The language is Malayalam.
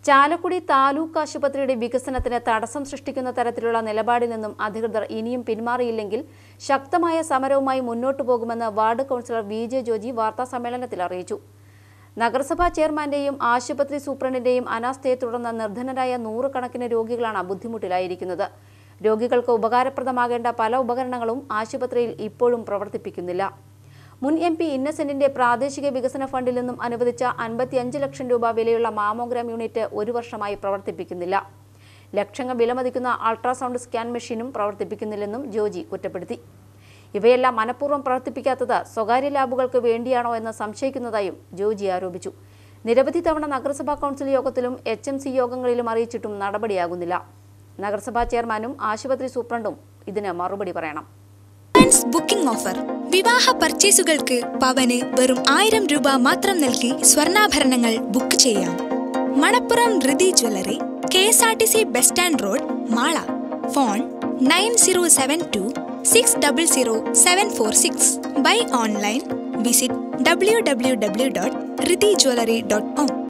ചാലക്കുടി താലൂക്ക് ആശുപത്രിയുടെ വികസനത്തിന് തടസ്സം സൃഷ്ടിക്കുന്ന തരത്തിലുള്ള നിലപാടിൽ നിന്നും അധികൃതർ ഇനിയും പിന്മാറിയില്ലെങ്കിൽ ശക്തമായ സമരവുമായി മുന്നോട്ടു പോകുമെന്ന് ward councillor V J Joji വാർത്താസമ്മേളനത്തിൽ അറിയിച്ചു നഗരസഭാ ചെയർമാന്റെയും ആശുപത്രി സൂപ്രണ്ടിന്റെയും അനാസ്ഥയെ തുടർന്ന് നിർധനരായ നൂറുകണക്കിന് രോഗികളാണ് ബുദ്ധിമുട്ടിലായിരിക്കുന്നത് രോഗികൾക്ക് ഉപകാരപ്രദമാകേണ്ട പല ഉപകരണങ്ങളും ആശുപത്രിയിൽ ഇപ്പോഴും പ്രവർത്തിപ്പിക്കുന്നില്ല മുൻ എം പി ഇന്നസെന്റിന്റെ പ്രാദേശിക വികസന ഫണ്ടിൽ നിന്നും അനുവദിച്ച അൻപത്തിയഞ്ച് ലക്ഷം രൂപ വിലയുള്ള മാമോഗ്രാം യൂണിറ്റ് ഒരു വർഷമായി പ്രവർത്തിപ്പിക്കുന്നില്ല ലക്ഷങ്ങൾ വിലമതിക്കുന്ന അൾട്രാസൗണ്ട് സ്കാൻ മെഷീനും പ്രവർത്തിപ്പിക്കുന്നില്ലെന്നും ജോജി കുറ്റപ്പെടുത്തി ഇവയെല്ലാം മനഃപൂർവ്വം പ്രവർത്തിപ്പിക്കാത്തത് സ്വകാര്യ ലാബുകൾക്ക് വേണ്ടിയാണോ എന്ന് സംശയിക്കുന്നതായും ജോജി ആരോപിച്ചു നിരവധി തവണ നഗരസഭാ കൗൺസിൽ യോഗത്തിലും എച്ച് എം സി യോഗങ്ങളിലും അറിയിച്ചിട്ടും നടപടിയാകുന്നില്ല നഗരസഭാ ചെയർമാനും ആശുപത്രി സൂപ്രണ്ടും ഇതിന് മറുപടി പറയണം അഡ്വാൻസ് ബുക്കിംഗ് ഓഫർ വിവാഹ പർച്ചേസുകൾക്ക് പവന് വെറും ആയിരം രൂപ മാത്രം നൽകി സ്വർണ്ണാഭരണങ്ങൾ ബുക്ക് ചെയ്യാം Manappuram Rithi jewellery K S R T C bus stand road Mala phone nine zero seven two six double zero seven four six by online visit W W W dot Rithi jewellery dot com